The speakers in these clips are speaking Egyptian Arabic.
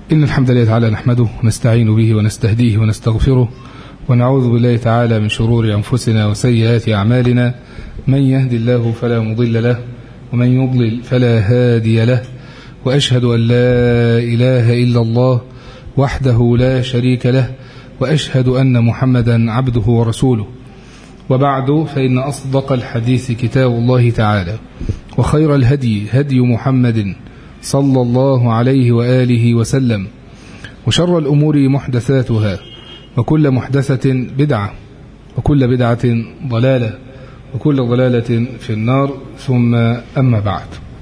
إن الحمد لله تعالى نحمده ونستعين به ونستهديه ونستغفره ونعوذ بالله تعالى من شرور أنفسنا وسيئات أعمالنا من يهدي الله فلا مضل له ومن يضلل فلا هادي له وأشهد أن لا إله إلا الله وحده لا شريك له وأشهد أن محمدا عبده ورسوله وبعد فإن أصدق الحديث كتاب الله تعالى وخير الهدي هدي محمد صلى الله عليه وآله وسلم وشر الأمور محدثاتها وكل محدثة بدعة وكل بدعة ضلالة وكل ضلالة في النار ثم أما بعد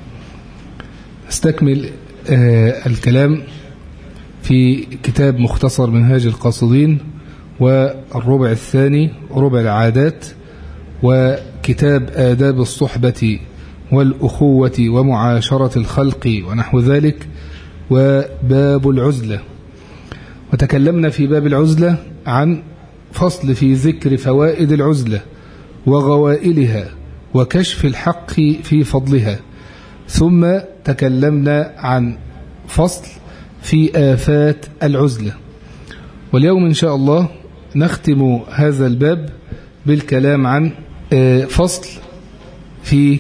استكمل آه الكلام في كتاب مختصر منهاج القاصدين والربع الثاني ربع العادات وكتاب آداب الصحبة والأخوة ومعاشرة الخلق ونحو ذلك وباب العزلة وتكلمنا في باب العزلة عن فصل في ذكر فوائد العزلة وغوائلها وكشف الحق في فضلها ثم تكلمنا عن فصل في آفات العزلة واليوم إن شاء الله نختم هذا الباب بالكلام عن فصل في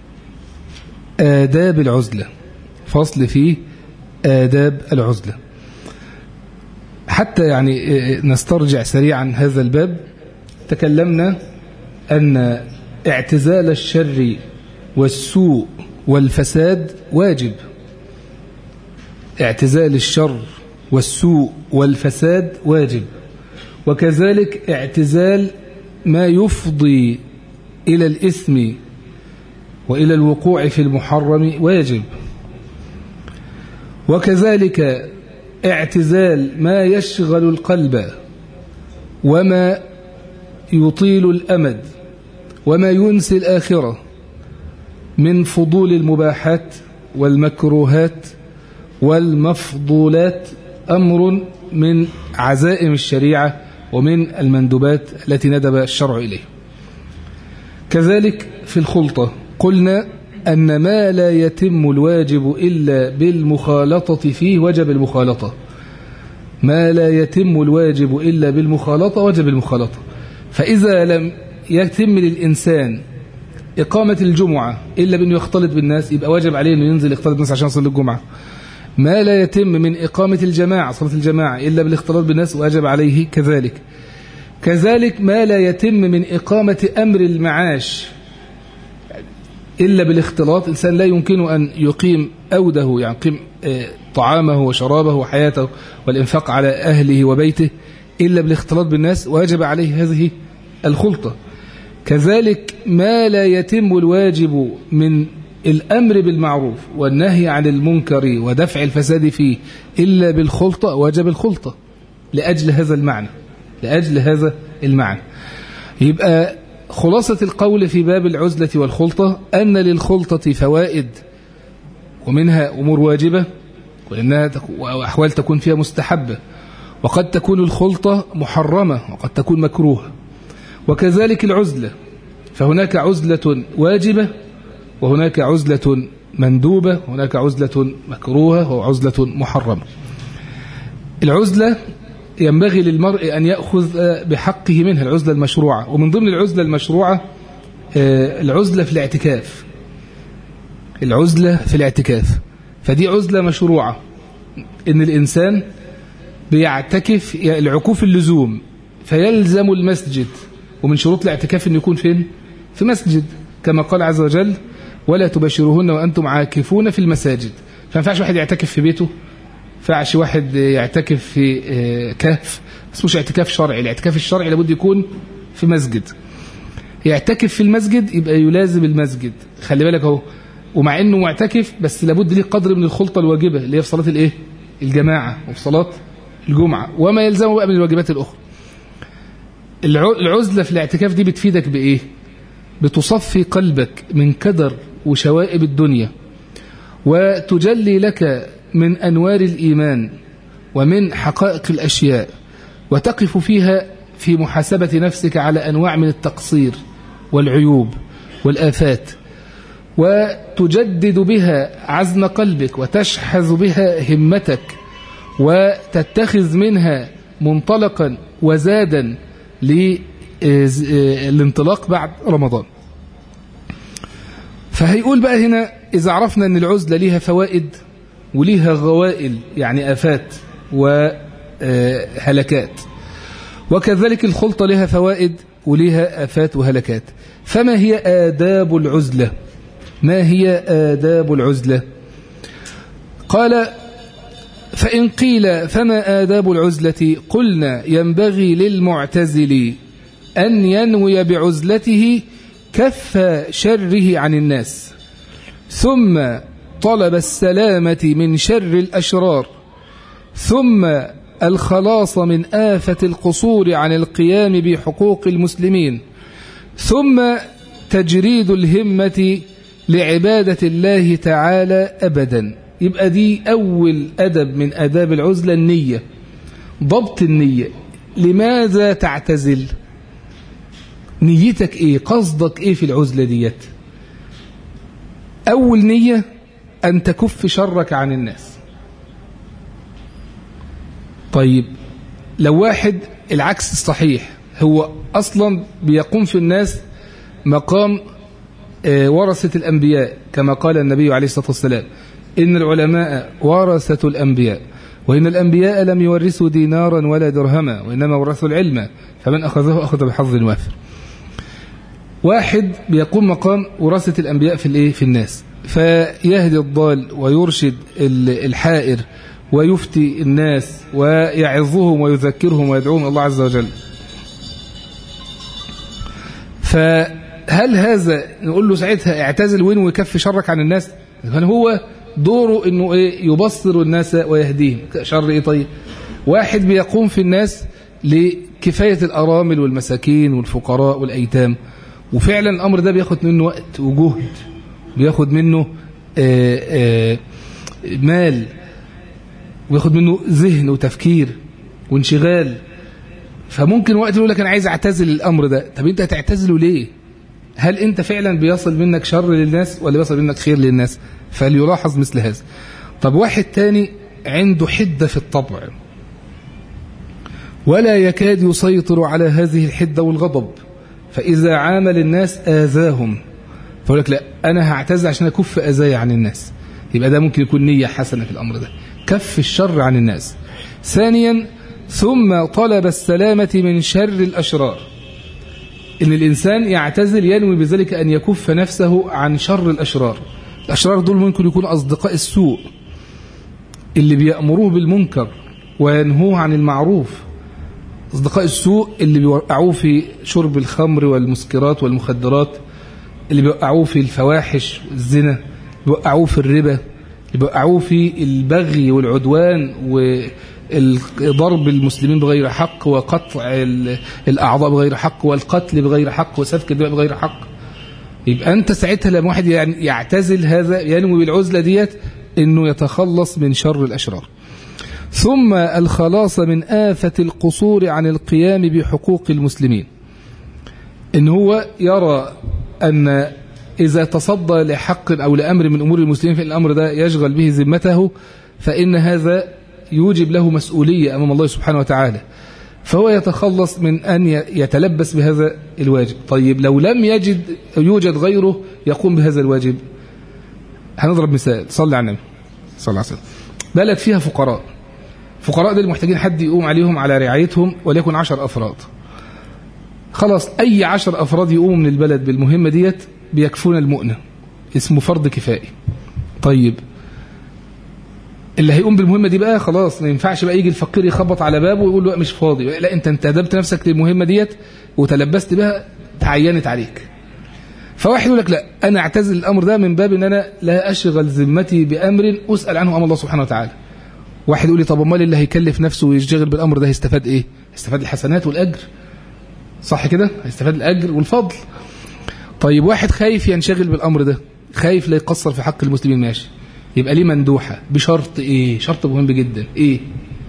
آداب العزلة فصل في آداب العزلة حتى يعني نسترجع سريعا هذا الباب تكلمنا أن اعتزال الشر والسوء والفساد واجب اعتزال الشر والسوء والفساد واجب وكذلك اعتزال ما يفضي إلى الإثم وإلى الوقوع في المحرم واجب وكذلك اعتزال ما يشغل القلب وما يطيل الأمد وما ينسي الآخرة من فضول المباحات والمكروهات والمفضولات أمر من عزائم الشريعة ومن المندوبات التي ندب الشرع إليه كذلك في الخلطة قلنا أن ما لا يتم الواجب إلا بالمخالطة فيه وجب المخالطة ما لا يتم الواجب إلا بالمخالطة وجب المخالطة فإذا لم يتم للإنسان إقامة الجمعة إلا بأنه يختلط بالناس يبقى واجب عليه أنه ينزل يختلط بالناس عشان يصلي الجمعة ما لا يتم من إقامة الجماعة صلاة الجماعة إلا بالاختلاط بالناس واجب عليه كذلك كذلك ما لا يتم من إقامة أمر المعاش إلا بالاختلاط الإنسان لا يمكن أن يقيم أوده يعني يقيم طعامه وشرابه وحياته والإنفاق على أهله وبيته إلا بالاختلاط بالناس واجب عليه هذه الخلطة كذلك ما لا يتم الواجب من الأمر بالمعروف والنهي عن المنكر ودفع الفساد فيه إلا بالخلطة وجب الخلطة لأجل هذا المعنى لأجل هذا المعنى يبقى خلاصة القول في باب العزلة والخلطة أن للخلطة فوائد ومنها أمور واجبة وإنها أحوال تكون فيها مستحبة وقد تكون الخلطة محرمة وقد تكون مكروهة وكذلك العزلة فهناك عزلة واجبة وهناك عزلة مندوبة وهناك عزلة مكروهة وعزلة محرمة العزلة ينبغي للمرء أن يأخذ بحقه منها العزلة المشروعة ومن ضمن العزلة المشروعة العزلة في الاعتكاف العزلة في الاعتكاف فدي عزلة مشروعة إن الإنسان بيعتكف العكوف اللزوم فيلزم المسجد ومن شروط الاعتكاف أن يكون فين في مسجد كما قال عز وجل ولا تبشرهن وأنتم عاكفون في المساجد فما ينفعش واحد يعتكف في بيته ينفعش واحد يعتكف في كهف اسمه اعتكاف شرعي الاعتكاف الشرعي لابد يكون في مسجد يعتكف في المسجد يبقى يلازم المسجد خلي بالك اهو ومع انه معتكف بس لابد ليه قدر من الخلطه الواجبه اللي هي في صلاه الايه الجماعه وفي صلاه الجمعه وما يلزمه بقى من الواجبات الاخرى العزله في الاعتكاف دي بتفيدك بايه بتصفي قلبك من كدر وشوائب الدنيا وتجلي لك من أنوار الإيمان ومن حقائق الأشياء وتقف فيها في محاسبة نفسك على أنواع من التقصير والعيوب والآفات وتجدد بها عزم قلبك وتشحذ بها همتك وتتخذ منها منطلقا وزادا للانطلاق بعد رمضان فهيقول بقى هنا إذا عرفنا أن العزلة ليها فوائد وليها غوائل يعني آفات وهلكات وكذلك الخلطة لها فوائد وليها آفات وهلكات فما هي آداب العزلة ما هي آداب العزلة قال فإن قيل فما آداب العزلة قلنا ينبغي للمعتزل أن ينوي بعزلته كف شره عن الناس ثم طلب السلامة من شر الأشرار ثم الخلاص من آفة القصور عن القيام بحقوق المسلمين ثم تجريد الهمة لعبادة الله تعالى أبدا يبقى دي أول أدب من أداب العزلة النية ضبط النية لماذا تعتزل نيتك إيه قصدك إيه في العزلة ديت أول نية أن تكف شرك عن الناس طيب لو واحد العكس الصحيح هو أصلا بيقوم في الناس مقام ورثة الأنبياء كما قال النبي عليه الصلاة والسلام إن العلماء ورثة الأنبياء وإن الأنبياء لم يورثوا دينارا ولا درهما وإنما ورثوا العلم فمن أخذه أخذ بحظ وافر واحد بيقوم مقام وراثة الأنبياء في الإيه في الناس فيهدي الضال ويرشد الحائر ويفتي الناس ويعظهم ويذكرهم ويدعوهم الله عز وجل فهل هذا نقول له ساعتها اعتزل وين ويكفي شرك عن الناس كان هو دوره انه ايه يبصر الناس ويهديهم شر ايه طيب واحد بيقوم في الناس لكفاية الأرامل والمساكين والفقراء والأيتام وفعلا الأمر ده بياخد منه وقت وجهد بياخد منه آآ آآ مال وياخد منه ذهن وتفكير وانشغال فممكن وقت يقول لك انا عايز اعتزل الامر ده طب انت هتعتزله ليه هل انت فعلا بيصل منك شر للناس ولا بيصل منك خير للناس فليلاحظ مثل هذا طب واحد تاني عنده حدة في الطبع ولا يكاد يسيطر على هذه الحدة والغضب فإذا عامل الناس آذاهم فيقول لك لا أنا هعتزل عشان أكف أذاي عن الناس يبقى ده ممكن يكون نية حسنة في الأمر ده كف الشر عن الناس ثانيا ثم طلب السلامة من شر الأشرار إن الإنسان يعتزل ينوي بذلك أن يكف نفسه عن شر الأشرار الأشرار دول ممكن يكونوا أصدقاء السوء اللي بيأمروه بالمنكر وينهوه عن المعروف أصدقاء السوء اللي بيوقعوه في شرب الخمر والمسكرات والمخدرات اللي بيوقعوه في الفواحش والزنا بيوقعوه في الربا اللي بيوقعوه في البغي والعدوان وضرب المسلمين بغير حق وقطع الأعضاء بغير حق والقتل بغير حق وسفك الدماء بغير حق يبقى أنت ساعتها لما واحد يعني يعتزل هذا ينوي بالعزلة ديت أنه يتخلص من شر الأشرار ثم الخلاص من آفة القصور عن القيام بحقوق المسلمين إن هو يرى أن إذا تصدى لحق أو لأمر من أمور المسلمين فإن الأمر ده يشغل به ذمته فإن هذا يوجب له مسؤولية أمام الله سبحانه وتعالى فهو يتخلص من أن يتلبس بهذا الواجب طيب لو لم يجد يوجد غيره يقوم بهذا الواجب هنضرب مثال صلى على النبي صلى الله عليه وسلم بلد فيها فقراء فقراء دول محتاجين حد يقوم عليهم على رعايتهم وليكن عشر أفراد خلاص أي عشر أفراد يقوموا من البلد بالمهمة ديت بيكفون المؤنة اسمه فرض كفائي طيب اللي هيقوم بالمهمة دي بقى خلاص ما ينفعش بقى يجي الفقير يخبط على بابه ويقول له مش فاضي لا انت انتدبت نفسك للمهمة ديت وتلبست بها تعينت عليك فواحد يقول لك لا انا اعتزل الامر ده من باب ان انا لا اشغل ذمتي بامر اسال عنه امر الله سبحانه وتعالى واحد يقول لي طب امال اللي هيكلف نفسه ويشتغل بالامر ده هيستفاد ايه هيستفاد الحسنات والاجر صح كده هيستفاد الاجر والفضل طيب واحد خايف ينشغل بالامر ده خايف لا يقصر في حق المسلمين ماشي يبقى ليه مندوحة بشرط ايه شرط مهم جدا ايه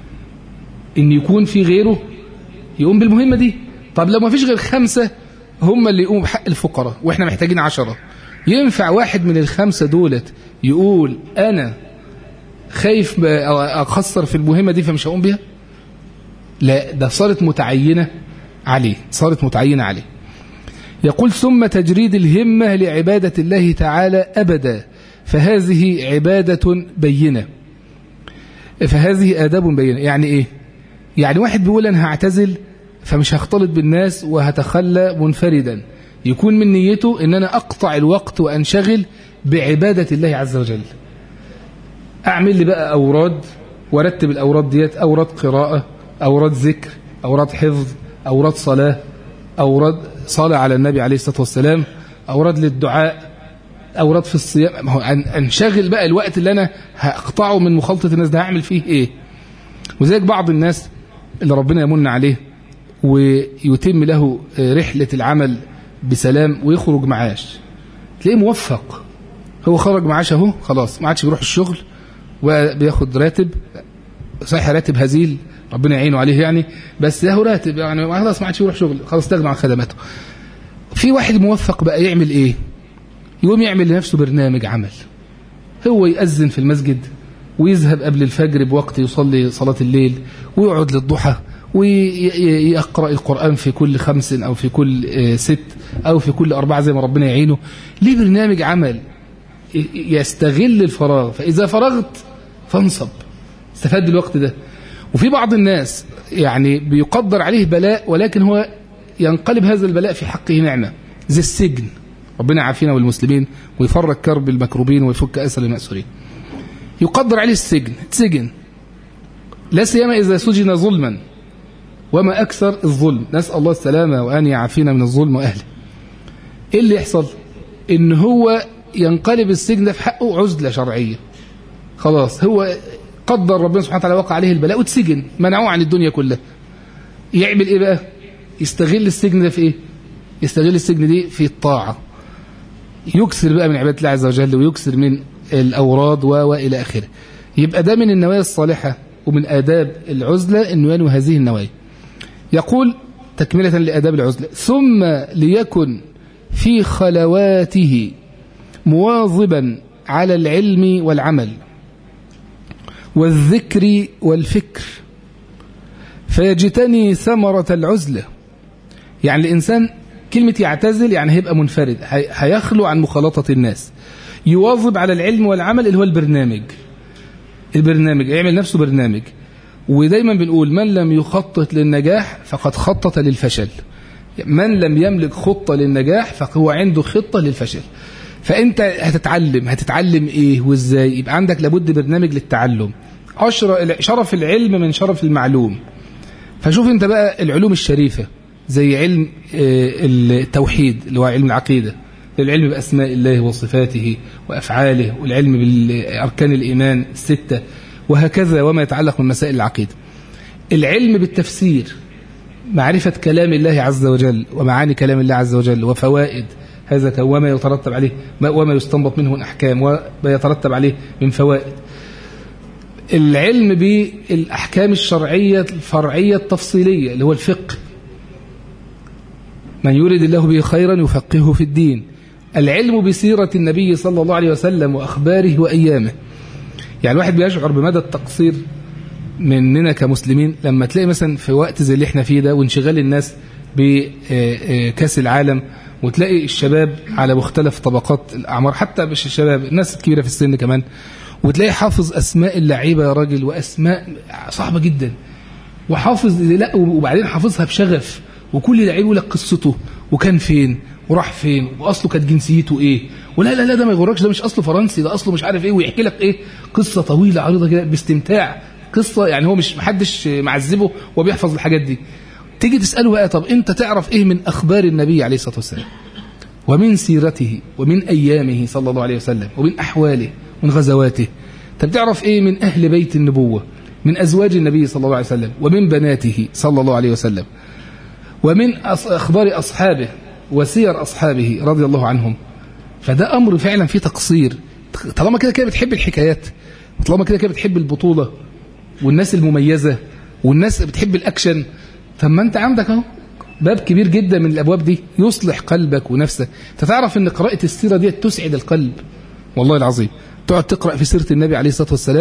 ان يكون في غيره يقوم بالمهمة دي طب لو ما فيش غير خمسة هم اللي يقوموا بحق الفقراء واحنا محتاجين عشرة ينفع واحد من الخمسة دولت يقول انا خايف اخسر في المهمه دي فمش هقوم بيها لا ده صارت متعينه عليه صارت متعينه عليه يقول ثم تجريد الهمه لعباده الله تعالى ابدا فهذه عباده بينه فهذه آداب بينة يعني إيه يعني واحد بيقول أنا هعتزل فمش هختلط بالناس وهتخلى منفردا يكون من نيته ان انا اقطع الوقت وانشغل بعبادة الله عز وجل اعمل لي بقى اوراد وارتب الاوراد ديت اوراد قراءة اوراد ذكر اوراد حفظ اوراد صلاة اوراد صلاة على النبي عليه الصلاة والسلام اوراد للدعاء اوراد في الصيام ما هو انشغل بقى الوقت اللي انا هقطعه من مخالطة الناس ده هعمل فيه ايه وذلك بعض الناس اللي ربنا يمن عليه ويتم له رحلة العمل بسلام ويخرج معاش تلاقيه موفق هو خرج معاش اهو خلاص ما عادش بيروح الشغل وبياخد راتب صحيح راتب هزيل ربنا يعينه عليه يعني بس له راتب يعني خلاص ما عادش يروح شغل خلاص استغنى عن خدماته في واحد موفق بقى يعمل ايه يقوم يعمل لنفسه برنامج عمل هو يأذن في المسجد ويذهب قبل الفجر بوقت يصلي صلاة الليل ويقعد للضحى ويقرأ القرآن في كل خمس أو في كل ست أو في كل أربعة زي ما ربنا يعينه ليه برنامج عمل يستغل الفراغ فإذا فرغت فانصب استفاد الوقت ده وفي بعض الناس يعني بيقدر عليه بلاء ولكن هو ينقلب هذا البلاء في حقه نعمة زي السجن ربنا يعافينا والمسلمين ويفرج كرب المكروبين ويفك أسر المأسورين يقدر عليه السجن سجن لا سيما إذا سجن ظلما وما أكثر الظلم نسأل الله السلامة وأن يعافينا من الظلم وأهله إيه اللي يحصل إن هو ينقلب السجن ده في حقه عزلة شرعية خلاص هو قدر ربنا سبحانه وتعالى وقع عليه البلاء واتسجن منعوه عن الدنيا كلها يعمل إيه بقى يستغل السجن ده في إيه يستغل السجن دي في الطاعة يكسر بقى من عبادة الله عز وجل ويكسر من الأوراد وإلى آخره يبقى ده من النوايا الصالحة ومن آداب العزلة أنه ينوي هذه النوايا يقول تكملة لآداب العزلة ثم ليكن في خلواته مواظبا على العلم والعمل والذكر والفكر فيجتني ثمرة العزلة يعني الإنسان كلمة يعتزل يعني هيبقى منفرد هيخلو عن مخالطة الناس يواظب على العلم والعمل اللي هو البرنامج البرنامج يعمل نفسه برنامج ودايما بنقول من لم يخطط للنجاح فقد خطط للفشل من لم يملك خطة للنجاح فهو عنده خطة للفشل فأنت هتتعلم هتتعلم إيه وإزاي يبقى عندك لابد برنامج للتعلم شرف العلم من شرف المعلوم فشوف أنت بقى العلوم الشريفة زي علم التوحيد اللي هو علم العقيدة العلم بأسماء الله وصفاته وأفعاله والعلم بأركان الإيمان الستة وهكذا وما يتعلق من مسائل العقيدة العلم بالتفسير معرفة كلام الله عز وجل ومعاني كلام الله عز وجل وفوائد هذا وما يترتب عليه وما يستنبط منه من أحكام وما يترتب عليه من فوائد العلم بالأحكام الشرعية الفرعية التفصيلية اللي هو الفقه من يريد الله به خيرا يفقهه في الدين العلم بسيرة النبي صلى الله عليه وسلم وأخباره وأيامه يعني الواحد بيشعر بمدى التقصير مننا كمسلمين لما تلاقي مثلا في وقت زي اللي احنا فيه ده وانشغال الناس بكاس العالم وتلاقي الشباب على مختلف طبقات الأعمار حتى مش الشباب الناس الكبيرة في السن كمان وتلاقي حافظ أسماء اللعيبة يا راجل وأسماء صعبة جدا وحافظ لا وبعدين حافظها بشغف وكل لعيب يقول لك قصته وكان فين وراح فين واصله كانت جنسيته ايه ولا لا لا ده ما يغركش ده مش اصله فرنسي ده اصله مش عارف ايه ويحكي لك ايه قصه طويله عريضه كده باستمتاع قصه يعني هو مش محدش معذبه وبيحفظ الحاجات دي تيجي تساله بقى طب انت تعرف ايه من اخبار النبي عليه الصلاه والسلام ومن سيرته ومن ايامه صلى الله عليه وسلم ومن احواله ومن غزواته طب تعرف ايه من اهل بيت النبوه من ازواج النبي صلى الله عليه وسلم ومن بناته صلى الله عليه وسلم ومن اخبار اصحابه وسير أصحابه رضي الله عنهم فده أمر فعلا فيه تقصير طالما كده كده بتحب الحكايات طالما كده كده بتحب البطولة والناس المميزة والناس بتحب الأكشن طب ما أنت عندك اهو باب كبير جدا من الأبواب دي يصلح قلبك ونفسك تعرف أن قراءة السيرة دي تسعد القلب والله العظيم تقعد تقرأ في سيرة النبي عليه الصلاة والسلام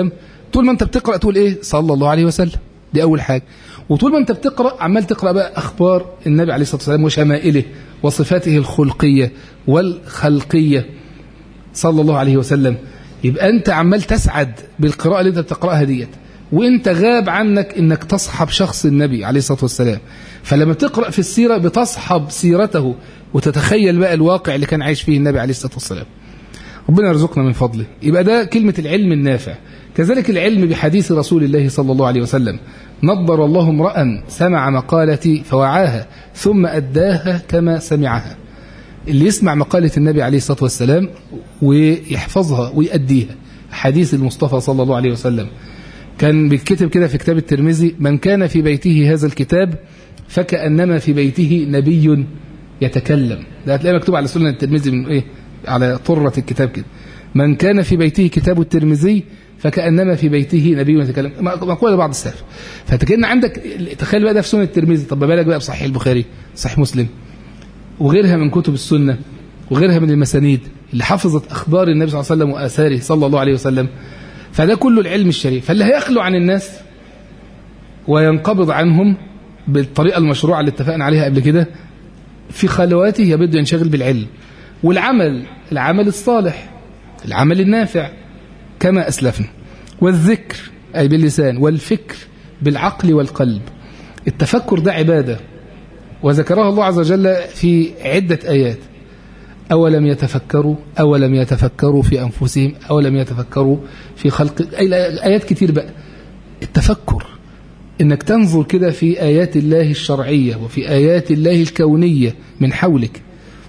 طول ما انت بتقرأ تقول ايه صلى الله عليه وسلم دي أول حاجة وطول ما انت بتقرأ عمال تقرأ بقى أخبار النبي عليه الصلاة والسلام وشمائله وصفاته الخلقية والخلقية صلى الله عليه وسلم يبقى انت عمال تسعد بالقراءة اللي انت بتقرأها ديت وانت غاب عنك انك تصحب شخص النبي عليه الصلاة والسلام فلما تقرأ في السيرة بتصحب سيرته وتتخيل بقى الواقع اللي كان عايش فيه النبي عليه الصلاة والسلام ربنا يرزقنا من فضله يبقى ده كلمة العلم النافع كذلك العلم بحديث رسول الله صلى الله عليه وسلم نضر الله امرأ سمع مقالتي فوعاها ثم أداها كما سمعها اللي يسمع مقالة النبي عليه الصلاة والسلام ويحفظها ويأديها حديث المصطفى صلى الله عليه وسلم كان بيتكتب كده في كتاب الترمذي من كان في بيته هذا الكتاب فكأنما في بيته نبي يتكلم ده هتلاقيه مكتوب على سنن الترمذي من ايه على طرة الكتاب كده من كان في بيته كتاب الترمذي فكأنما في بيته نبي يتكلم مقولة لبعض السلف فتكأن عندك تخيل بقى ده في سنن الترمذي طب ما بالك بقى بصحيح البخاري صحيح مسلم وغيرها من كتب السنة وغيرها من المسانيد اللي حفظت أخبار النبي صلى الله عليه وسلم وآثاره صلى الله عليه وسلم فده كله العلم الشريف فاللي هيخلو عن الناس وينقبض عنهم بالطريقة المشروعة اللي اتفقنا عليها قبل كده في خلواته يبدو ينشغل بالعلم والعمل العمل الصالح العمل النافع كما أسلفنا والذكر أي باللسان والفكر بالعقل والقلب التفكر ده عبادة وذكرها الله عز وجل في عدة آيات أولم يتفكروا أولم يتفكروا في أنفسهم أولم يتفكروا في خلق آيات كتير بقى التفكر إنك تنظر كده في آيات الله الشرعية وفي آيات الله الكونية من حولك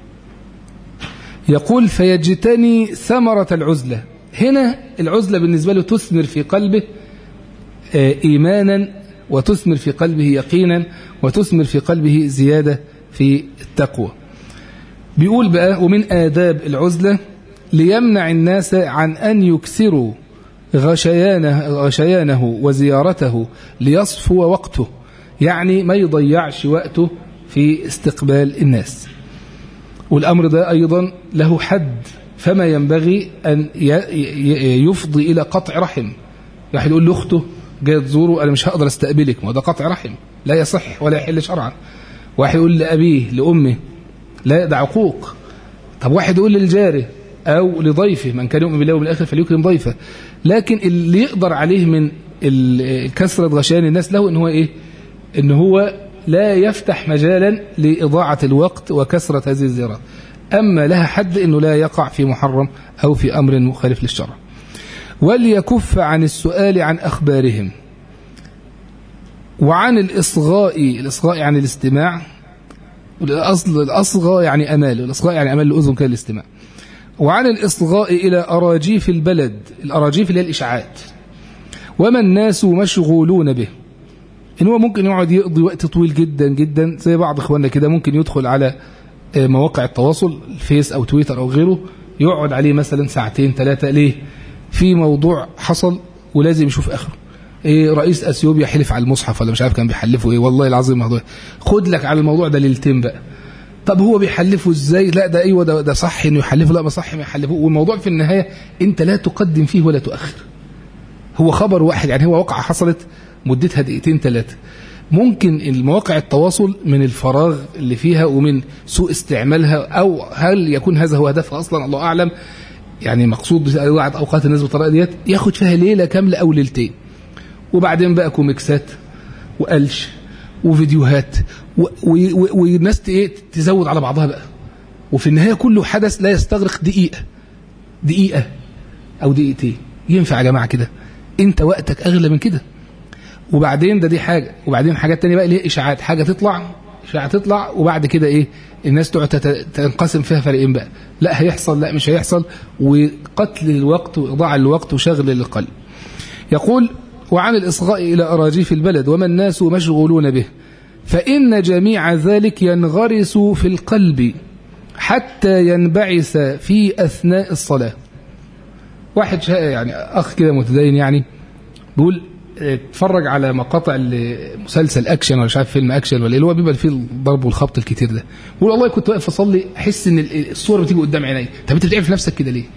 يقول فيجتني ثمرة العزلة هنا العزلة بالنسبة له تثمر في قلبه إيمانا وتثمر في قلبه يقينا وتثمر في قلبه زيادة في التقوى بيقول بقى ومن آداب العزلة ليمنع الناس عن أن يكسروا غشيانه, غشيانه وزيارته ليصفو وقته يعني ما يضيعش وقته في استقبال الناس والأمر ده أيضا له حد فما ينبغي أن يفضي إلى قطع رحم واحد يقول لأخته جاي تزوره أنا مش هقدر استقبلك ما ده قطع رحم لا يصح ولا يحل شرعا واحد يقول لأبيه لأمه لا ده عقوق طب واحد يقول للجاره أو لضيفه من كان يؤمن بالله واليوم الآخر فليكرم ضيفه لكن اللي يقدر عليه من كثرة غشيان الناس له إن هو إيه إن هو لا يفتح مجالا لإضاعة الوقت وكثرة هذه الزيارات أما لها حد أنه لا يقع في محرم أو في أمر مخالف للشرع وليكف عن السؤال عن أخبارهم وعن الإصغاء الإصغاء يعني الاستماع الأصل الأصغى يعني أمال الإصغاء يعني أمال الأذن كان الاستماع وعن الإصغاء إلى أراجيف البلد الأراجيف اللي هي الإشاعات وما الناس مشغولون به إن هو ممكن يقعد يقضي وقت طويل جدا جدا زي بعض إخواننا كده ممكن يدخل على مواقع التواصل الفيس أو تويتر أو غيره يقعد عليه مثلا ساعتين ثلاثة ليه في موضوع حصل ولازم يشوف آخره إيه رئيس أثيوبيا حلف على المصحف ولا مش عارف كان بيحلفه إيه والله العظيم الموضوع خد لك على الموضوع ده ليلتين بقى طب هو بيحلفه ازاي لا ده ايوه ده, ده صح انه يحلفه لا ما صح ما يحلفوه والموضوع في النهايه انت لا تقدم فيه ولا تؤخر هو خبر واحد يعني هو واقعه حصلت مدتها دقيقتين ثلاثه ممكن المواقع التواصل من الفراغ اللي فيها ومن سوء استعمالها او هل يكون هذا هو هدفها اصلا الله اعلم يعني مقصود بعد اوقات الناس بالطريقه ديت ياخد فيها ليله كامله او ليلتين وبعدين بقى كوميكسات وقلش وفيديوهات والناس ايه تزود على بعضها بقى وفي النهايه كله حدث لا يستغرق دقيقه دقيقه او دقيقتين ينفع يا جماعه كده انت وقتك اغلى من كده وبعدين ده دي حاجه وبعدين حاجات تانية بقى اللي هي اشاعات حاجه تطلع اشاعه تطلع وبعد كده ايه الناس تقعد تنقسم فيها فريقين بقى لا هيحصل لا مش هيحصل وقتل الوقت واضاعه الوقت وشغل للقلب يقول وعن الإصغاء إلى أراجيف البلد وما الناس مشغولون به فإن جميع ذلك ينغرس في القلب حتى ينبعث في أثناء الصلاة واحد يعني أخ كده متدين يعني بيقول اتفرج على مقاطع مسلسل اكشن ولا مش عارف فيلم اكشن ولا اللي هو بيبقى فيه الضرب والخبط الكتير ده بيقول والله كنت واقف اصلي احس ان الصوره بتيجي قدام عيني طب انت بتعمل في نفسك كده ليه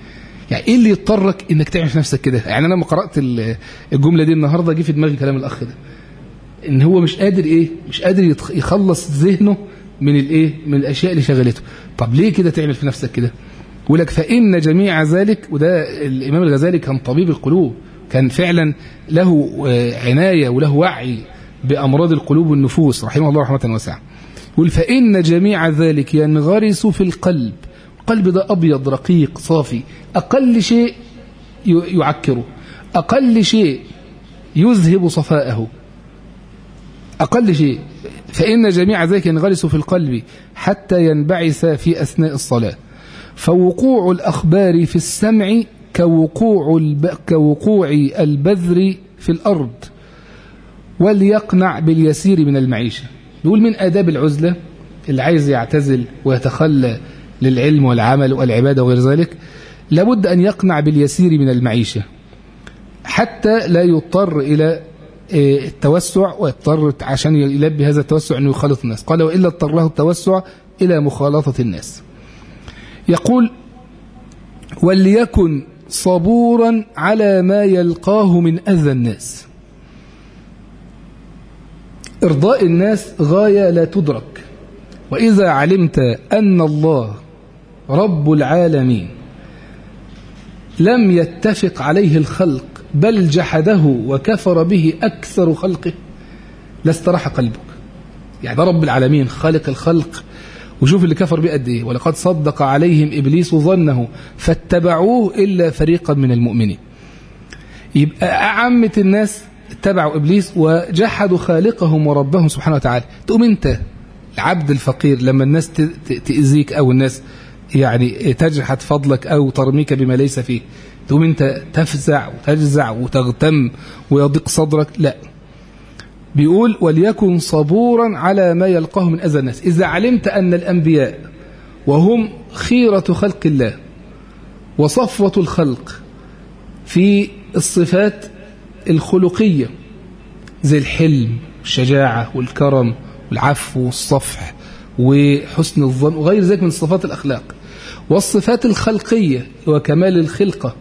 يعني ايه اللي يضطرك انك تعمل في نفسك كده يعني انا لما قرات الجمله دي النهارده جه في دماغي كلام الاخ ده ان هو مش قادر ايه مش قادر يخلص ذهنه من الايه من الاشياء اللي شغلته طب ليه كده تعمل في نفسك كده يقول لك فان جميع ذلك وده الامام الغزالي كان طبيب القلوب كان فعلا له عنايه وله وعي بامراض القلوب والنفوس رحمه الله رحمه واسعه يقول فان جميع ذلك ينغرس في القلب القلب ده ابيض رقيق صافي اقل شيء يعكره اقل شيء يذهب صفاءه أقل شيء فإن جميع ذلك ينغرس في القلب حتى ينبعث في أثناء الصلاة فوقوع الأخبار في السمع كوقوع, الب... كوقوع البذر في الأرض وليقنع باليسير من المعيشة بيقول من آداب العزلة اللي عايز يعتزل ويتخلى للعلم والعمل والعبادة وغير ذلك لابد أن يقنع باليسير من المعيشة حتى لا يضطر إلى التوسع واضطر عشان يلبي هذا التوسع أنه يخالط الناس قال وإلا اضطره التوسع إلى مخالطة الناس يقول وليكن صبورا على ما يلقاه من أذى الناس إرضاء الناس غاية لا تدرك وإذا علمت أن الله رب العالمين لم يتفق عليه الخلق بل جحده وكفر به أكثر خلقه لاستراح قلبك يعني ده رب العالمين خالق الخلق وشوف اللي كفر بيه قد ايه ولقد صدق عليهم ابليس ظنه فاتبعوه الا فريقا من المؤمنين يبقى عامه الناس اتبعوا ابليس وجحدوا خالقهم وربهم سبحانه وتعالى تقوم انت العبد الفقير لما الناس تاذيك او الناس يعني تجحد فضلك او ترميك بما ليس فيه تقوم انت تفزع وتجزع وتغتم ويضيق صدرك لا بيقول وليكن صبورا على ما يلقاه من أذى الناس إذا علمت أن الأنبياء وهم خيرة خلق الله وصفوة الخلق في الصفات الخلقية زي الحلم والشجاعة والكرم والعفو والصفح وحسن الظن وغير ذلك من صفات الأخلاق والصفات الخلقية وكمال الخلقة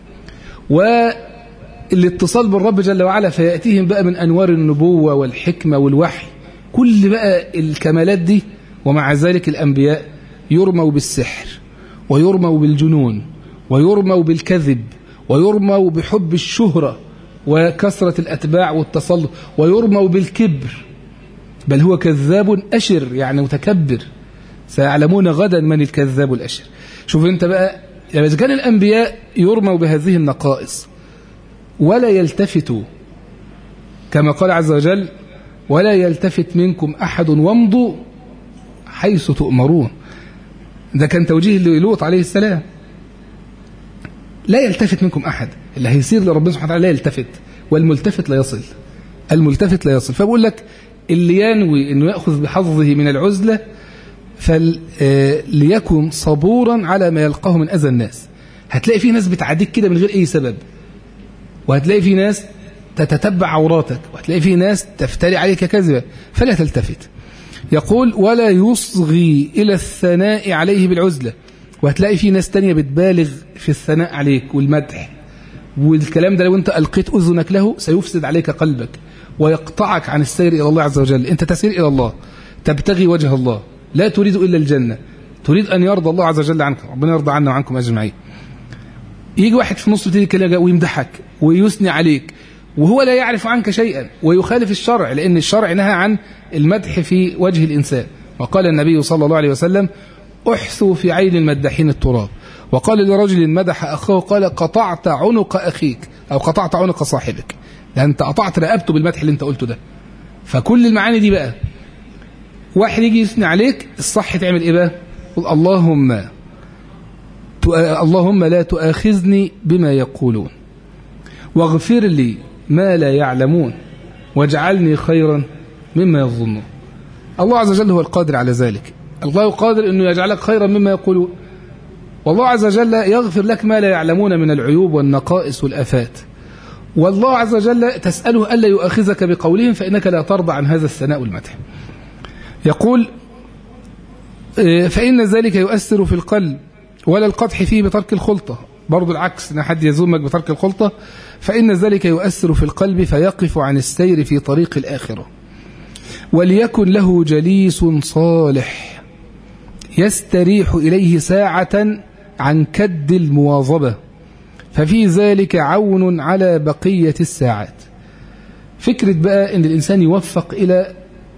والاتصال بالرب جل وعلا فيأتيهم بقى من أنوار النبوة والحكمة والوحي كل بقى الكمالات دي ومع ذلك الأنبياء يرموا بالسحر ويرموا بالجنون ويرموا بالكذب ويرموا بحب الشهرة وكثرة الأتباع والتسلط ويرموا بالكبر بل هو كذاب أشر يعني متكبر سيعلمون غدا من الكذاب الأشر شوف انت بقى يعني إذا كان الأنبياء يرموا بهذه النقائص ولا يلتفتوا كما قال عز وجل ولا يلتفت منكم أحد وامضوا حيث تؤمرون ده كان توجيه للوط عليه السلام لا يلتفت منكم أحد اللي هيصير لربنا سبحانه وتعالى لا يلتفت والملتفت لا يصل الملتفت لا يصل فبقول لك اللي ينوي انه ياخذ بحظه من العزله فليكن صبورا على ما يلقاه من اذى الناس هتلاقي في ناس بتعاديك كده من غير اي سبب وهتلاقي في ناس تتتبع عوراتك وهتلاقي في ناس تفتري عليك كذبا فلا تلتفت يقول ولا يصغي الى الثناء عليه بالعزله وهتلاقي في ناس تانية بتبالغ في الثناء عليك والمدح والكلام ده لو انت القيت اذنك له سيفسد عليك قلبك ويقطعك عن السير إلى الله عز وجل أنت تسير إلى الله تبتغي وجه الله لا تريد إلا الجنة تريد أن يرضى الله عز وجل عنك ربنا يرضى عنا وعنكم أجمعين يجي واحد في نص تيجي كلمة ويمدحك ويثني عليك وهو لا يعرف عنك شيئا ويخالف الشرع لأن الشرع نهى عن المدح في وجه الإنسان وقال النبي صلى الله عليه وسلم احثوا في عين المدحين التراب وقال لرجل مدح أخاه قال قطعت عنق أخيك أو قطعت عنق صاحبك ده انت قطعت رقبته بالمدح اللي انت قلته ده فكل المعاني دي بقى واحد يجي يثني عليك الصح تعمل ايه بقى قل اللهم اللهم لا تؤاخذني بما يقولون واغفر لي ما لا يعلمون واجعلني خيرا مما يظنون الله عز وجل هو القادر على ذلك الله قادر انه يجعلك خيرا مما يقولون والله عز وجل يغفر لك ما لا يعلمون من العيوب والنقائص والافات والله عز وجل تسأله ألا يؤاخذك بقولهم فإنك لا ترضى عن هذا الثناء والمدح يقول فإن ذلك يؤثر في القلب ولا القدح فيه بترك الخلطة برضو العكس ان حد يزومك بترك الخلطة فإن ذلك يؤثر في القلب فيقف عن السير في طريق الآخرة وليكن له جليس صالح يستريح إليه ساعة عن كد المواظبة ففي ذلك عون على بقية الساعات فكرة بقى أن الإنسان يوفق إلى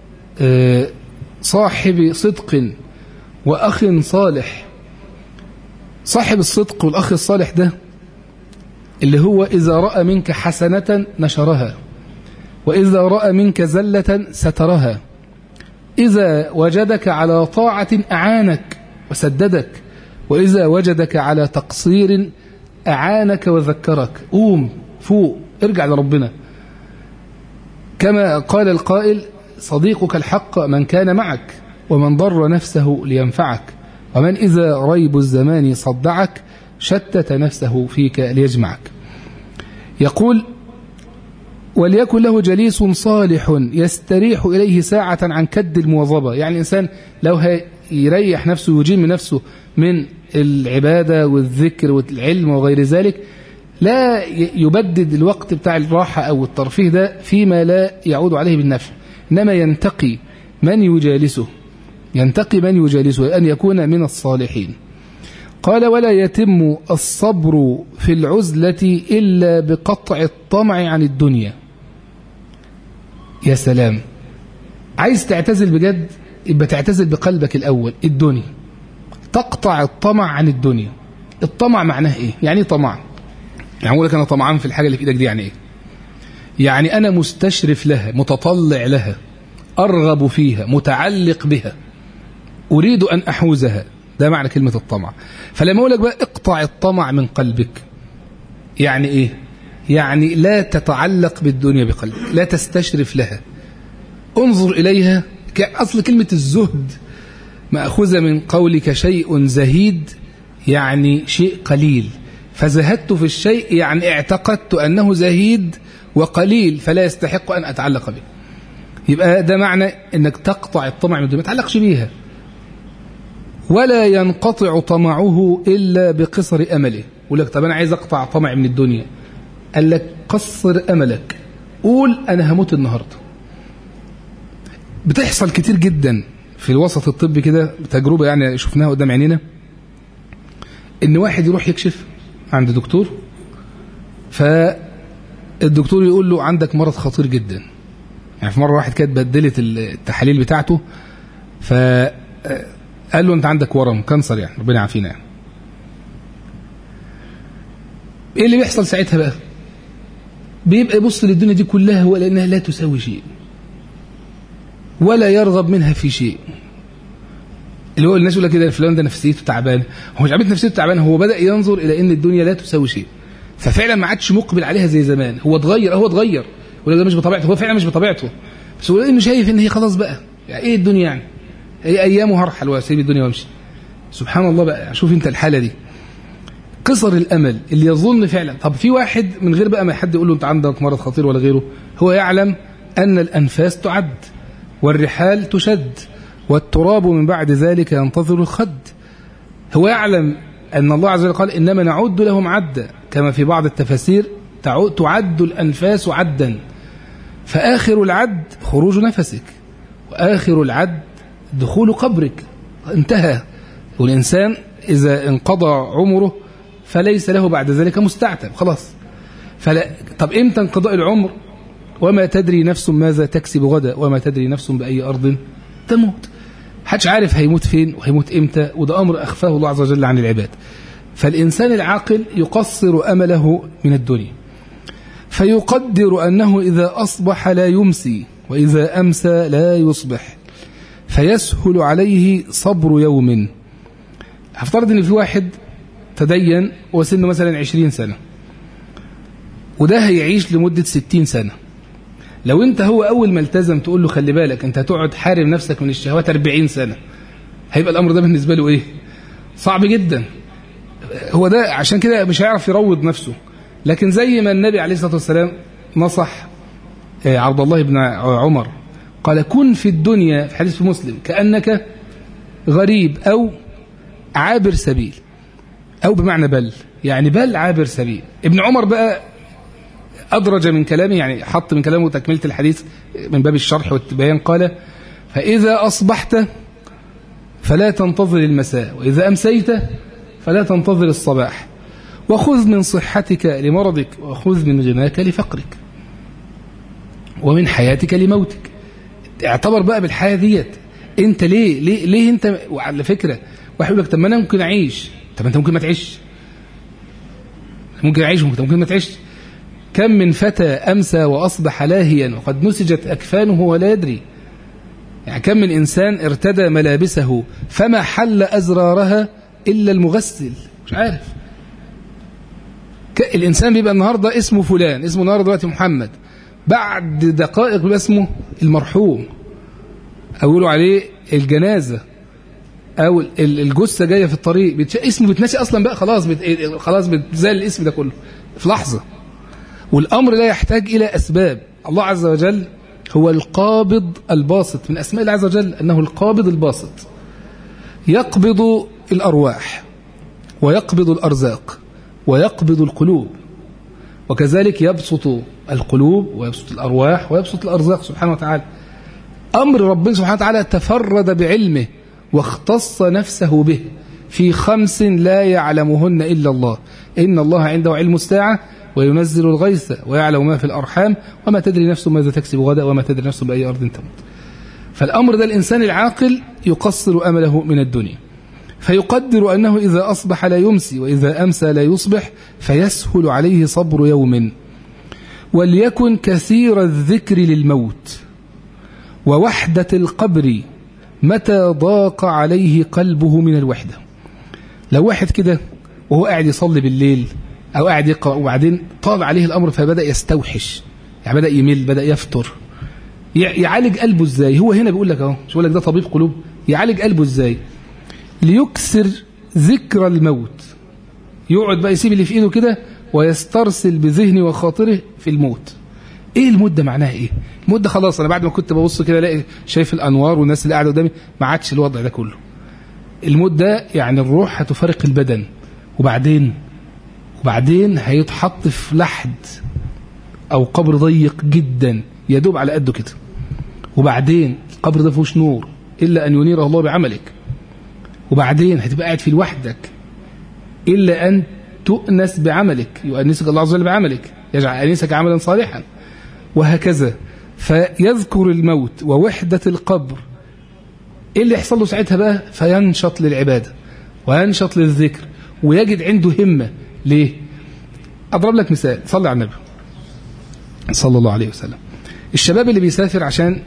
صاحب صدق وأخ صالح صاحب الصدق والأخ الصالح ده اللي هو إذا رأى منك حسنة نشرها وإذا رأى منك زلة سترها إذا وجدك على طاعة أعانك وسددك وإذا وجدك على تقصير أعانك وذكرك قوم فوق ارجع لربنا كما قال القائل صديقك الحق من كان معك ومن ضر نفسه لينفعك ومن إذا ريب الزمان صدعك شتت نفسه فيك ليجمعك يقول وليكن له جليس صالح يستريح إليه ساعة عن كد المواظبة يعني الإنسان لو يريح نفسه ويجيم نفسه من العبادة والذكر والعلم وغير ذلك لا يبدد الوقت بتاع الراحة أو الترفيه ده فيما لا يعود عليه بالنفع إنما ينتقي من يجالسه ينتقي من يجالسه أن يكون من الصالحين قال ولا يتم الصبر في العزلة إلا بقطع الطمع عن الدنيا يا سلام عايز تعتزل بجد يبقى تعتزل بقلبك الأول الدنيا تقطع الطمع عن الدنيا الطمع معناه ايه يعني طمع يعني اقول لك انا طمعان في الحاجه اللي في ايدك دي يعني ايه يعني انا مستشرف لها متطلع لها ارغب فيها متعلق بها اريد ان احوزها ده معنى كلمه الطمع فلما اقول لك بقى اقطع الطمع من قلبك يعني ايه يعني لا تتعلق بالدنيا بقلبك لا تستشرف لها انظر اليها اصل كلمه الزهد مأخوذة من قولك شيء زهيد يعني شيء قليل فزهدت في الشيء يعني اعتقدت أنه زهيد وقليل فلا يستحق أن أتعلق به يبقى ده معنى أنك تقطع الطمع من الدنيا ما تعلقش بيها ولا ينقطع طمعه إلا بقصر أمله يقول لك طب أنا عايز أقطع طمع من الدنيا قال لك قصر أملك قول أنا هموت النهاردة بتحصل كتير جدا في الوسط الطبي كده تجربة يعني شفناها قدام عينينا ان واحد يروح يكشف عند دكتور فالدكتور يقول له عندك مرض خطير جدا يعني في مرة واحد كانت بدلت التحاليل بتاعته فقال له انت عندك ورم كانسر يعني ربنا يعافينا يعني ايه اللي بيحصل ساعتها بقى بيبقى يبص للدنيا دي كلها ولانها لا تساوي شيء ولا يرغب منها في شيء اللي هو الناس يقول لك كده فلان ده نفسيته تعبانه هو مش عارف نفسيته تعبانه هو بدا ينظر الى ان الدنيا لا تساوي شيء ففعلا ما عادش مقبل عليها زي زمان هو اتغير هو اتغير ولا ده مش بطبيعته هو فعلا مش بطبيعته بس هو انه شايف ان هي خلاص بقى يعني ايه الدنيا يعني هي ايام وهرحل واسيب الدنيا وامشي سبحان الله بقى شوف انت الحاله دي قصر الامل اللي يظن فعلا طب في واحد من غير بقى ما حد يقول له انت عندك مرض خطير ولا غيره هو يعلم ان الانفاس تعد والرحال تشد والتراب من بعد ذلك ينتظر الخد هو يعلم أن الله عز وجل قال إنما نعد لهم عدا كما في بعض التفاسير تعد الأنفاس عدا فآخر العد خروج نفسك وآخر العد دخول قبرك انتهى والإنسان إذا انقضى عمره فليس له بعد ذلك مستعتب خلاص فلا طب إمتى انقضاء العمر وما تدري نفس ماذا تكسب غدا وما تدري نفس بأي أرض تموت حدش عارف هيموت فين وهيموت إمتى وده أمر أخفاه الله عز وجل عن العباد فالإنسان العاقل يقصر أمله من الدنيا فيقدر أنه إذا أصبح لا يمسي وإذا أمسى لا يصبح فيسهل عليه صبر يوم هفترض أن في واحد تدين وسنه مثلا عشرين سنة وده هيعيش لمدة ستين سنة لو انت هو اول ما التزم تقول له خلي بالك انت هتقعد حارم نفسك من الشهوات 40 سنه هيبقى الامر ده بالنسبه له ايه صعب جدا هو ده عشان كده مش هيعرف يروض نفسه لكن زي ما النبي عليه الصلاه والسلام نصح عبد الله بن عمر قال كن في الدنيا في حديث في مسلم كانك غريب او عابر سبيل او بمعنى بل يعني بل عابر سبيل ابن عمر بقى أدرج من كلامه يعني حط من كلامه تكملة الحديث من باب الشرح والبيان قال فإذا أصبحت فلا تنتظر المساء وإذا أمسيت فلا تنتظر الصباح وخذ من صحتك لمرضك وخذ من غناك لفقرك ومن حياتك لموتك اعتبر بقى بالحياة ديت انت ليه ليه ليه انت وعلى فكرة واحد يقول لك طب ما انا ممكن اعيش طب انت ممكن ما تعيش ممكن اعيش ممكن ممكن ما تعيش كم من فتى امسى واصبح لاهيا وقد نسجت اكفانه ولا يدري يعني كم من انسان ارتدى ملابسه فما حل ازرارها الا المغسل مش عارف الانسان بيبقى النهارده اسمه فلان اسمه النهارده دلوقتي محمد بعد دقائق بيبقى اسمه المرحوم او يقولوا عليه الجنازه او الجثه جايه في الطريق بتش... اسمه بتنسي اصلا بقى خلاص بت... خلاص بتزال الاسم ده كله في لحظه والامر لا يحتاج الى اسباب الله عز وجل هو القابض الباسط من اسماء الله عز وجل انه القابض الباسط يقبض الارواح ويقبض الارزاق ويقبض القلوب وكذلك يبسط القلوب ويبسط الارواح ويبسط الارزاق سبحانه وتعالى امر ربنا سبحانه وتعالى تفرد بعلمه واختص نفسه به في خمس لا يعلمهن إلا الله إن الله عنده علم الساعة وينزل الغيث ويعلم ما في الأرحام وما تدري نفس ماذا تكسب غدا وما تدري نفس بأي أرض تموت فالأمر ده الإنسان العاقل يقصر أمله من الدنيا فيقدر أنه إذا أصبح لا يمسي وإذا أمسى لا يصبح فيسهل عليه صبر يوم وليكن كثير الذكر للموت ووحدة القبر متى ضاق عليه قلبه من الوحدة لو واحد كده وهو قاعد يصلي بالليل أو قاعد يقرأ وبعدين طال عليه الأمر فبدأ يستوحش يعني بدأ يمل بدأ يفتر يعالج قلبه ازاي هو هنا بيقول لك اهو مش بيقول لك ده طبيب قلوب يعالج قلبه ازاي ليكسر ذكر الموت يقعد بقى يسيب اللي في ايده كده ويسترسل بذهنه وخاطره في الموت ايه الموت ده معناها ايه الموت ده خلاص انا بعد ما كنت ببص كده الاقي شايف الانوار والناس اللي قاعده قدامي ما عادش الوضع ده كله الموت ده يعني الروح هتفارق البدن وبعدين وبعدين هيتحط في لحد او قبر ضيق جدا يدوب على قده كده وبعدين القبر ده فيهوش نور الا ان ينيره الله بعملك وبعدين هتبقى قاعد في لوحدك الا ان تؤنس بعملك يؤنسك الله عز وجل بعملك يجعل انسك عملا صالحا وهكذا فيذكر الموت ووحدة القبر ايه اللي يحصل له ساعتها بقى فينشط للعبادة وينشط للذكر ويجد عنده همة ليه أضرب لك مثال صلي على النبي صلى الله عليه وسلم الشباب اللي بيسافر عشان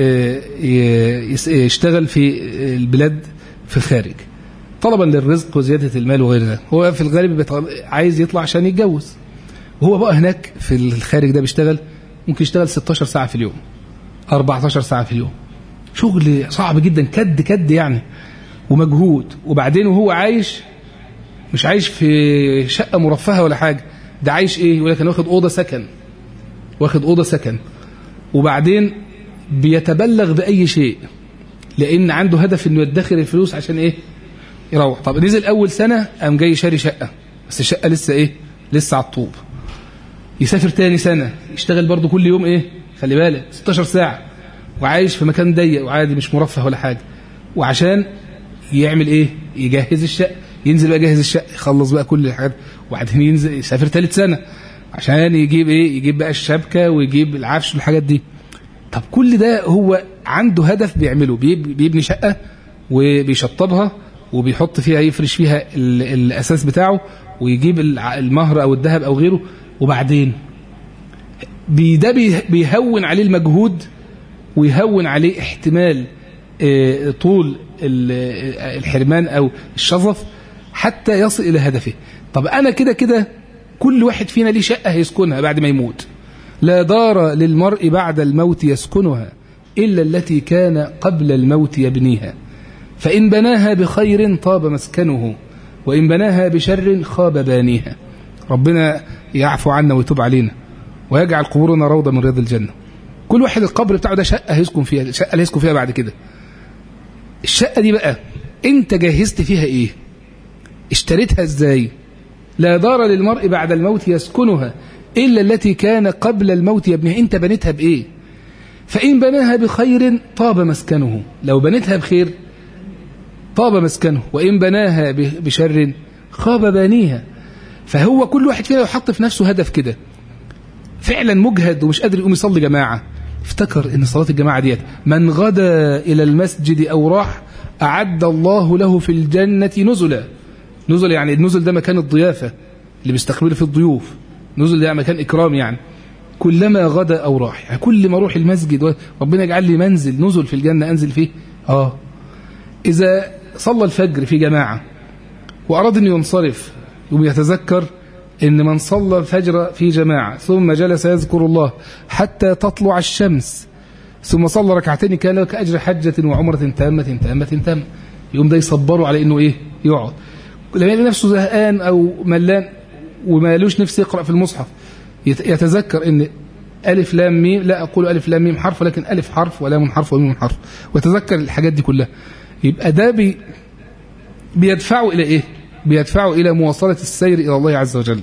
يشتغل في البلاد في الخارج طلبا للرزق وزيادة المال وغير ذلك هو في الغالب عايز يطلع عشان يتجوز وهو بقى هناك في الخارج ده بيشتغل ممكن يشتغل 16 ساعة في اليوم 14 ساعة في اليوم شغل صعب جدا كد كد يعني ومجهود وبعدين وهو عايش مش عايش في شقة مرفهة ولا حاجة ده عايش ايه يقول لك انا واخد أوضة سكن واخد أوضة سكن وبعدين بيتبلغ بأي شيء لأن عنده هدف انه يدخر الفلوس عشان ايه يروح طب نزل أول سنة قام جاي شاري شقة بس الشقة لسه ايه لسه على الطوب يسافر تاني سنة يشتغل برضه كل يوم ايه خلي بالك 16 ساعة وعايش في مكان ضيق وعادي مش مرفه ولا حاجة وعشان يعمل ايه يجهز الشقة ينزل بقى يجهز الشقة يخلص بقى كل الحاجات وبعدين ينزل يسافر ثالث سنة عشان يجيب ايه يجيب بقى الشبكة ويجيب العفش والحاجات دي طب كل ده هو عنده هدف بيعمله بيبني شقة وبيشطبها وبيحط فيها يفرش فيها الأساس بتاعه ويجيب المهر أو الذهب أو غيره وبعدين ده بيهون عليه المجهود ويهون عليه احتمال طول الحرمان أو الشظف حتى يصل إلى هدفه طب أنا كده كده كل واحد فينا ليه شقة هيسكنها بعد ما يموت لا دار للمرء بعد الموت يسكنها إلا التي كان قبل الموت يبنيها فإن بناها بخير طاب مسكنه وإن بناها بشر خاب بانيها ربنا يعفو عنا ويتوب علينا ويجعل قبورنا روضة من رياض الجنة كل واحد القبر بتاعه ده شقة هيسكن فيها شقة اللي هيسكن فيها بعد كده الشقة دي بقى انت جهزت فيها ايه اشتريتها ازاي لا دار للمرء بعد الموت يسكنها إلا التي كان قبل الموت يبنيها أنت بنيتها بإيه فإن بناها بخير طاب مسكنه لو بنيتها بخير طاب مسكنه وإن بناها بشر خاب بانيها فهو كل واحد فينا يحط في نفسه هدف كده فعلا مجهد ومش قادر يقوم يصلي جماعة افتكر ان صلاة الجماعة ديت من غدا إلى المسجد أو راح أعد الله له في الجنة نزلا نزل يعني النزل ده مكان الضيافة اللي بيستقبله في الضيوف نزل ده مكان إكرام يعني كلما غدا أو راح يعني كل ما أروح المسجد ربنا يجعل لي منزل نزل في الجنة أنزل فيه آه إذا صلى الفجر في جماعة وأراد أن ينصرف يوم يتذكر إن من صلى الفجر في جماعة ثم جلس يذكر الله حتى تطلع الشمس ثم صلى ركعتين كان له كأجر حجة وعمرة تامة تامة تامة يوم ده يصبروا على إنه إيه يقعد لما يلاقي نفسه زهقان أو ملان وما لوش نفسه يقرأ في المصحف يتذكر إن ألف لام ميم لا أقول ألف لام ميم حرف ولكن ألف حرف ولام حرف وميم حرف ويتذكر الحاجات دي كلها يبقى ده بي بيدفعه إلى إيه بيدفعه إلى مواصلة السير إلى الله عز وجل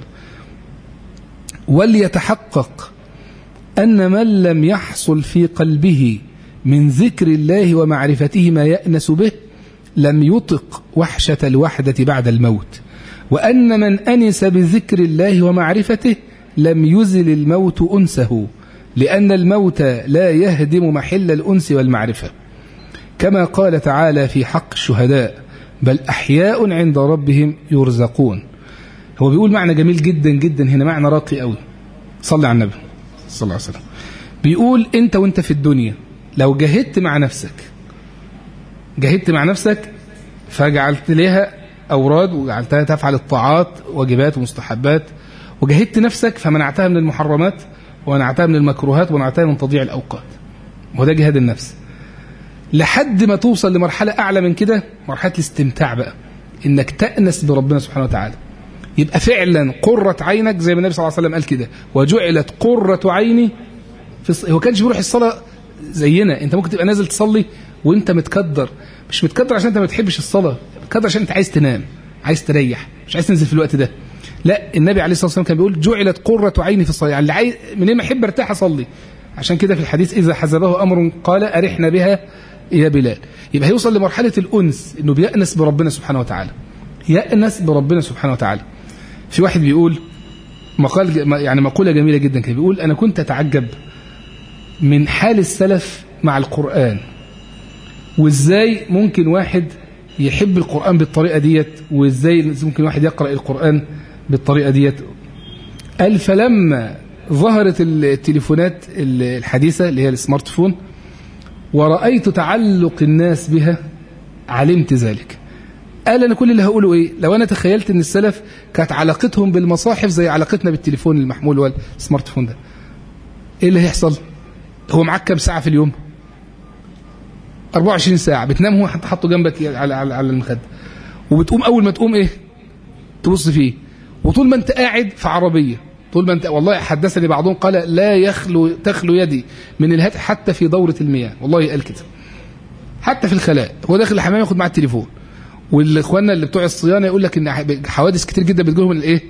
وليتحقق أن من لم يحصل في قلبه من ذكر الله ومعرفته ما يأنس به لم يطق وحشة الوحدة بعد الموت وأن من أنس بذكر الله ومعرفته لم يزل الموت أنسه لأن الموت لا يهدم محل الأنس والمعرفة كما قال تعالى في حق الشهداء بل أحياء عند ربهم يرزقون هو بيقول معنى جميل جدا جدا هنا معنى راقي قوي صلي على النبي صلى الله عليه وسلم بيقول انت وانت في الدنيا لو جاهدت مع نفسك جاهدت مع نفسك فجعلت لها أوراد وجعلتها تفعل الطاعات واجبات ومستحبات وجاهدت نفسك فمنعتها من المحرمات ومنعتها من المكروهات ومنعتها من تضييع الأوقات وده جهاد النفس لحد ما توصل لمرحلة أعلى من كده مرحلة الاستمتاع بقى إنك تأنس بربنا سبحانه وتعالى يبقى فعلا قرة عينك زي ما النبي صلى الله عليه وسلم قال كده وجعلت قرة عيني في الص... هو كانش بيروح الصلاة زينا انت ممكن تبقى نازل تصلي وانت متكدر مش متكدر عشان انت ما بتحبش الصلاة متكدر عشان انت عايز تنام عايز تريح مش عايز تنزل في الوقت ده لا النبي عليه الصلاة والسلام كان بيقول جعلت قرة عيني في الصلاة يعني اللي عايز منين ما احب ارتاح اصلي عشان كده في الحديث إذا حزبه أمر قال أرحنا بها يا بلال يبقى هيوصل لمرحلة الأنس إنه بيأنس بربنا سبحانه وتعالى يأنس بربنا سبحانه وتعالى في واحد بيقول مقال يعني مقولة جميلة جدا كده بيقول أنا كنت أتعجب من حال السلف مع القرآن وإزاي ممكن واحد يحب القرآن بالطريقة ديت وإزاي ممكن واحد يقرأ القرآن بالطريقة ديت قال فلما ظهرت التليفونات الحديثة اللي هي السمارت فون ورأيت تعلق الناس بها علمت ذلك قال أنا كل اللي هقوله إيه لو أنا تخيلت أن السلف كانت علاقتهم بالمصاحف زي علاقتنا بالتليفون المحمول والسمارت فون ده إيه اللي هيحصل هو معاك كام ساعة في اليوم 24 ساعة بتنام هو حاطه جنبك على على على المخدة وبتقوم أول ما تقوم إيه تبص فيه وطول ما أنت قاعد في عربية طول ما أنت والله حدثني بعضهم قال لا يخلو تخلو يدي من الهاتف حتى في دورة المياه والله قال كده حتى في الخلاء هو داخل الحمام ياخد معاه التليفون والاخواننا اللي بتوع الصيانه يقول لك ان حوادث كتير جدا بتجيلهم الايه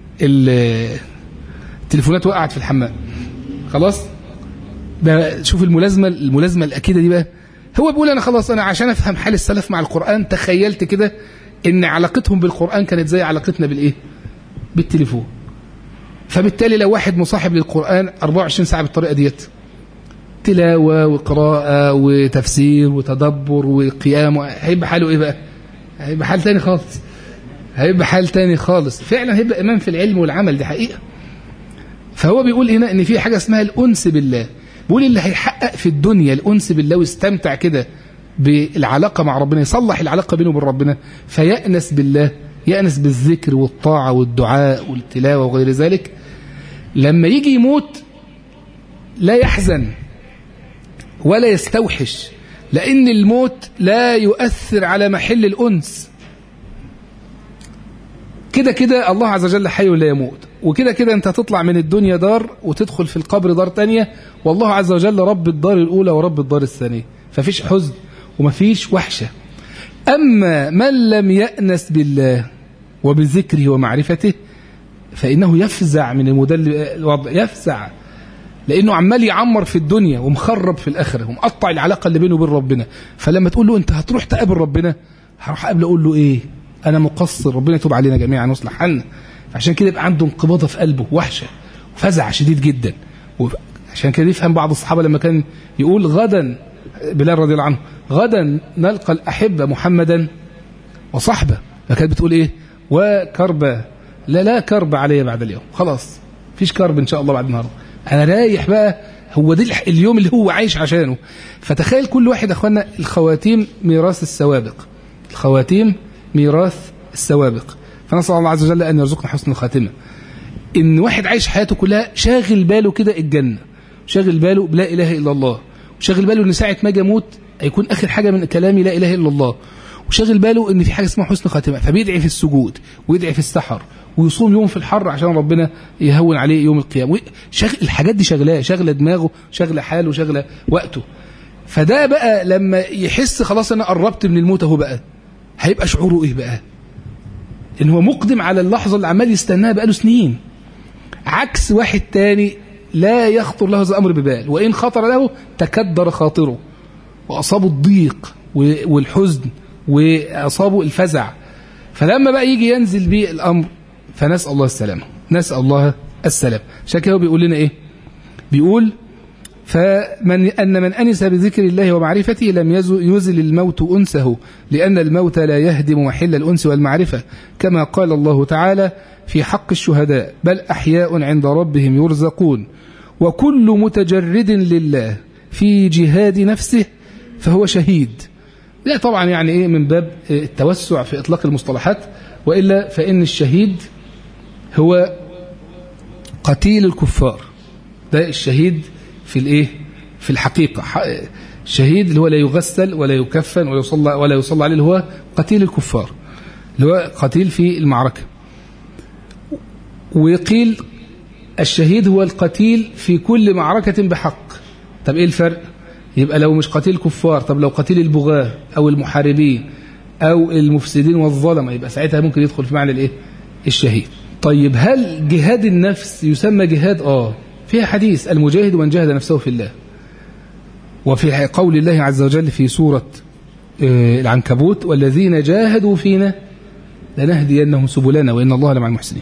التليفونات وقعت في الحمام خلاص ده شوف الملازمه الملازمه الاكيده دي بقى هو بيقول انا خلاص انا عشان افهم حال السلف مع القران تخيلت كده ان علاقتهم بالقران كانت زي علاقتنا بالايه بالتليفون فبالتالي لو واحد مصاحب للقران 24 ساعه بالطريقه ديت تلاوه وقراءه وتفسير وتدبر وقيام هيبقى حاله ايه بقى هيبقى حال تاني خالص هيبقى حال تاني خالص فعلا هيبقى إمام في العلم والعمل دي حقيقة فهو بيقول هنا ان في حاجة اسمها الأنس بالله بيقول اللي هيحقق في الدنيا الأنس بالله ويستمتع كده بالعلاقة مع ربنا يصلح العلاقة بينه وبين ربنا فيأنس بالله يأنس بالذكر والطاعة والدعاء والتلاوة وغير ذلك لما يجي يموت لا يحزن ولا يستوحش لأن الموت لا يؤثر على محل الأنس كده كده الله عز وجل حي لا يموت وكده كده انت هتطلع من الدنيا دار وتدخل في القبر دار تانية والله عز وجل رب الدار الأولى ورب الدار الثانية ففيش حزن ومفيش وحشة أما من لم يأنس بالله وبذكره ومعرفته فإنه يفزع من المدل الوضع يفزع لأنه عمال يعمر في الدنيا ومخرب في الآخرة ومقطع العلاقة اللي بينه وبين ربنا فلما تقول له أنت هتروح تقابل ربنا هروح أقابله أقول له إيه أنا مقصر ربنا يتوب علينا جميعا ويصلح حالنا عشان كده يبقى عنده انقباضة في قلبه وحشة وفزع شديد جدا عشان كده يفهم بعض الصحابة لما كان يقول غدا بلال رضي الله عنه غدا نلقى الأحبة محمدا وصحبه فكانت بتقول إيه وكربة لا لا كرب علي بعد اليوم خلاص فيش كرب إن شاء الله بعد النهارده أنا رايح بقى هو ده اليوم اللي هو عايش عشانه فتخيل كل واحد أخوانا الخواتيم ميراث السوابق الخواتيم ميراث السوابق فنسأل الله عز وجل أن يرزقنا حسن الخاتمة إن واحد عايش حياته كلها شاغل باله كده الجنة شاغل باله بلا إله إلا الله وشاغل باله إن ساعة ما أجي أموت هيكون آخر حاجة من كلامي لا إله إلا الله وشاغل باله إن في حاجة اسمها حسن خاتمة فبيدعي في السجود ويدعي في السحر ويصوم يوم في الحر عشان ربنا يهون عليه يوم القيامة شغل الحاجات دي شغلاه شغله دماغه شغله حاله شغله وقته فده بقى لما يحس خلاص انا قربت من الموت اهو بقى هيبقى شعوره ايه بقى ان هو مقدم على اللحظه اللي عمال يستناها بقاله سنين عكس واحد تاني لا يخطر له هذا الامر ببال وان خطر له تكدر خاطره واصابه الضيق والحزن واصابه الفزع فلما بقى يجي ينزل بيه الامر فنسال الله السلامه نسال الله السلام عشان كده بيقول لنا ايه بيقول فمن أن من أنس بذكر الله ومعرفته لم يزل الموت أنسه لأن الموت لا يهدم محل الأنس والمعرفة كما قال الله تعالى في حق الشهداء بل أحياء عند ربهم يرزقون وكل متجرد لله في جهاد نفسه فهو شهيد لا طبعا يعني إيه من باب التوسع في إطلاق المصطلحات وإلا فإن الشهيد هو قتيل الكفار ده الشهيد في الايه في الحقيقة الشهيد اللي هو لا يغسل ولا يكفن ولا يصلى ولا يصلى عليه اللي هو قتيل الكفار اللي هو قتيل في المعركة ويقيل الشهيد هو القتيل في كل معركة بحق طب ايه الفرق يبقى لو مش قتيل كفار طب لو قتيل البغاة او المحاربين او المفسدين والظلمة يبقى ساعتها ممكن يدخل في معنى الايه الشهيد طيب هل جهاد النفس يسمى جهاد اه فيها حديث المجاهد من جاهد نفسه في الله وفي قول الله عز وجل في سورة العنكبوت والذين جاهدوا فينا لنهدينهم سبلنا وإن الله لمع المحسنين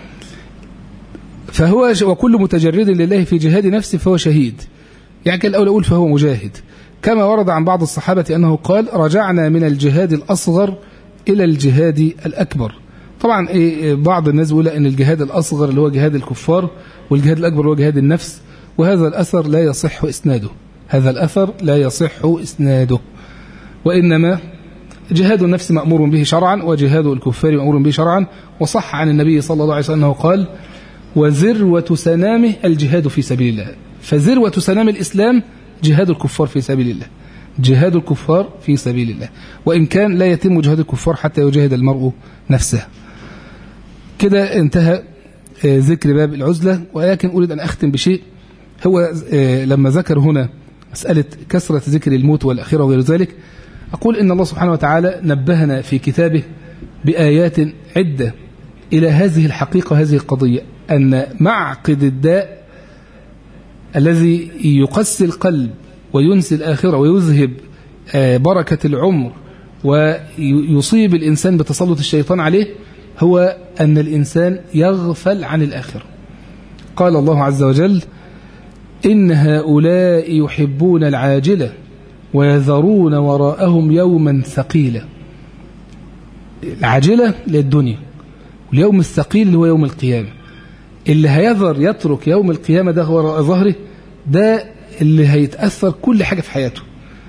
فهو وكل متجرد لله في جهاد نفسه فهو شهيد يعني كان الأول أقول فهو مجاهد كما ورد عن بعض الصحابة أنه قال رجعنا من الجهاد الأصغر إلى الجهاد الأكبر طبعا بعض الناس بيقول ان الجهاد الاصغر اللي هو جهاد الكفار والجهاد الاكبر هو جهاد النفس وهذا الاثر لا يصح اسناده هذا الاثر لا يصح اسناده وانما جهاد النفس مامور به شرعا وجهاد الكفار مامور به شرعا وصح عن النبي صلى الله عليه وسلم انه قال وذروه سنامه الجهاد في سبيل الله فذروه سنام الاسلام جهاد الكفار في سبيل الله جهاد الكفار في سبيل الله وإن كان لا يتم جهاد الكفار حتى يجاهد المرء نفسه كده انتهى ذكر باب العزلة ولكن أريد أن أختم بشيء هو لما ذكر هنا مسألة كثرة ذكر الموت والأخيرة وغير ذلك أقول إن الله سبحانه وتعالى نبهنا في كتابه بآيات عدة إلى هذه الحقيقة هذه القضية أن معقد الداء الذي يقسي القلب وينسي الآخرة ويذهب بركة العمر ويصيب الإنسان بتسلط الشيطان عليه هو أن الإنسان يغفل عن الآخرة قال الله عز وجل إن هؤلاء يحبون العاجلة ويذرون وراءهم يوما ثقيلا العاجلة للدنيا واليوم الثقيل اللي هو يوم القيامة اللي هيذر يترك يوم القيامة ده وراء ظهره ده اللي هيتأثر كل حاجة في حياته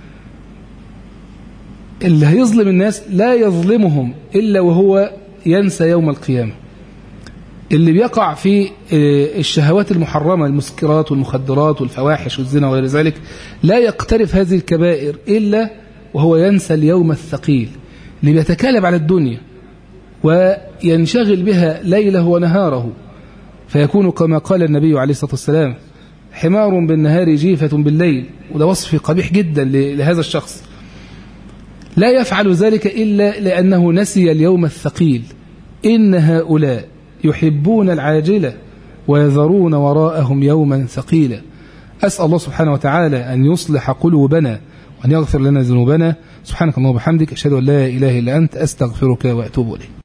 اللي هيظلم الناس لا يظلمهم إلا وهو ينسى يوم القيامة اللي بيقع في الشهوات المحرمة المسكرات والمخدرات والفواحش والزنا وغير ذلك لا يقترف هذه الكبائر إلا وهو ينسى اليوم الثقيل اللي بيتكالب على الدنيا وينشغل بها ليله ونهاره فيكون كما قال النبي عليه الصلاة والسلام حمار بالنهار جيفة بالليل وده وصف قبيح جدا لهذا الشخص لا يفعل ذلك إلا لأنه نسي اليوم الثقيل إن هؤلاء يحبون العاجلة ويذرون وراءهم يوما ثقيلا أسأل الله سبحانه وتعالى أن يصلح قلوبنا وأن يغفر لنا ذنوبنا سبحانك اللهم وبحمدك أشهد أن لا إله إلا أنت أستغفرك وأتوب إليك